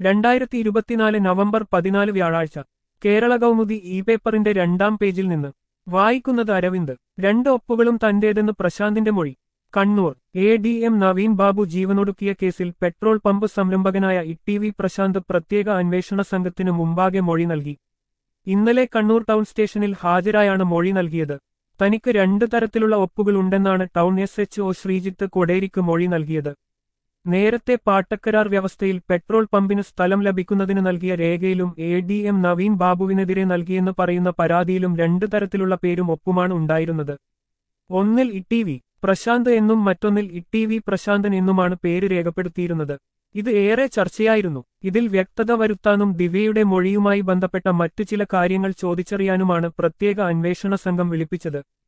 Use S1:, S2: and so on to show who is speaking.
S1: രണ്ടായിരത്തി ഇരുപത്തിനാല് നവംബർ പതിനാല് വ്യാഴാഴ്ച കേരള കൗമുദി ഇ പേപ്പറിന്റെ രണ്ടാം പേജിൽ നിന്ന് വായിക്കുന്നത് അരവിന്ദ് രണ്ട് ഒപ്പുകളും തന്റേതെന്ന് പ്രശാന്തിന്റെ മൊഴി Kannur A D M Naveen Babu ജീവനൊടുക്കിയ കേസിൽ പെട്രോൾ പമ്പ് സംരംഭകനായ ഇ വി പ്രശാന്ത് പ്രത്യേക അന്വേഷണ സംഘത്തിന് മുമ്പാകെ മൊഴി നൽകി ഇന്നലെ കണ്ണൂർ ടൗൺ സ്റ്റേഷനിൽ ഹാജരായാണ് മൊഴി നൽകിയത് തനിക്ക് രണ്ട് തരത്തിലുള്ള ഒപ്പുകൾ ഉണ്ടെന്നാണ് town S H O Sreejith കൊടേരിക്ക് മൊഴി നൽകിയത് നേരത്തെ പാട്ടക്കരാർ വ്യവസ്ഥയിൽ പെട്രോൾ പമ്പിന് സ്ഥലം ലഭിക്കുന്നതിന് നൽകിയ രേഖയിലും എ ഡി എം നവീൻ ബാബുവിനെതിരെ നൽകിയെന്ന് പറയുന്ന പരാതിയിലും രണ്ടു തരത്തിലുള്ള പേരും ഒപ്പുമാണ് ഉണ്ടായിരുന്നത് ഒന്നിൽ ഇ വി പ്രശാന്ത് എന്നും മറ്റൊന്നിൽ ഇ വി പ്രശാന്തൻ എന്നുമാണ് പേര് രേഖപ്പെടുത്തിയിരുന്നത് ഇത് ഏറെ ചർച്ചയായിരുന്നു ഇതിൽ വ്യക്തത വരുത്താനും ദിവ്യയുടെ മൊഴിയുമായി ബന്ധപ്പെട്ട മറ്റു ചില കാര്യങ്ങൾ ചോദിച്ചറിയാനുമാണ് പ്രത്യേക അന്വേഷണ സംഘം വിളിപ്പിച്ചത്